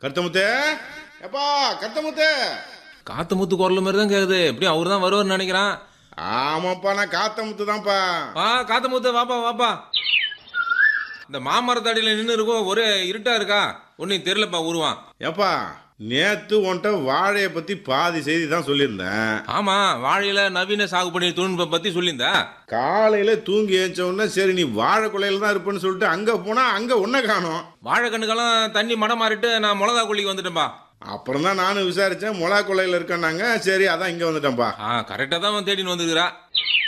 கருத்தமுத்து எப்பா கருத்தமுத்து காத்து முத்து குரல் மாதிரி தான் கேக்குது எப்படியும் அவர் தான் வருவார்னு நினைக்கிறான் ஆமாப்பா நான் காத்தமுத்து தான்ப்பா ஆ காத்து முத்து வாப்பா வாப்பா இந்த மாமரத்தடியில நின்று இருக்கோம் ஒரே இருட்டா இருக்கா ஒன்னும் தெரியலப்பா உருவான் ஏப்பா நேத்து உன்கிட்ட வாழைய பத்தி பாதி செய்தி தான் சொல்லியிருந்தேன் ஆமா வாழையில நவீன சாகுபடி தொழில்நுட்பம் பத்தி சொல்லியிருந்தா காலையில தூங்கி ஏஞ்ச உடனே சரி நீ வாழை கொலையில தான் இருப்பேன்னு சொல்லிட்டு அங்க போனா அங்க உன்னை காணோம் வாழை கண்ணுக்கெல்லாம் தண்ணி மடம் மாறிட்டு நான் மிளகா கொல்லிக்கு வந்துட்டேன்பா அப்புறம் தான் நானும் விசாரிச்சேன் முளா கொலையில இருக்கேன்னாங்க சரி அதான் இங்க வந்துட்டேன்ப்பா ஆ கரெக்டா தான் அவன் தேடின்னு வந்துருக்கிறா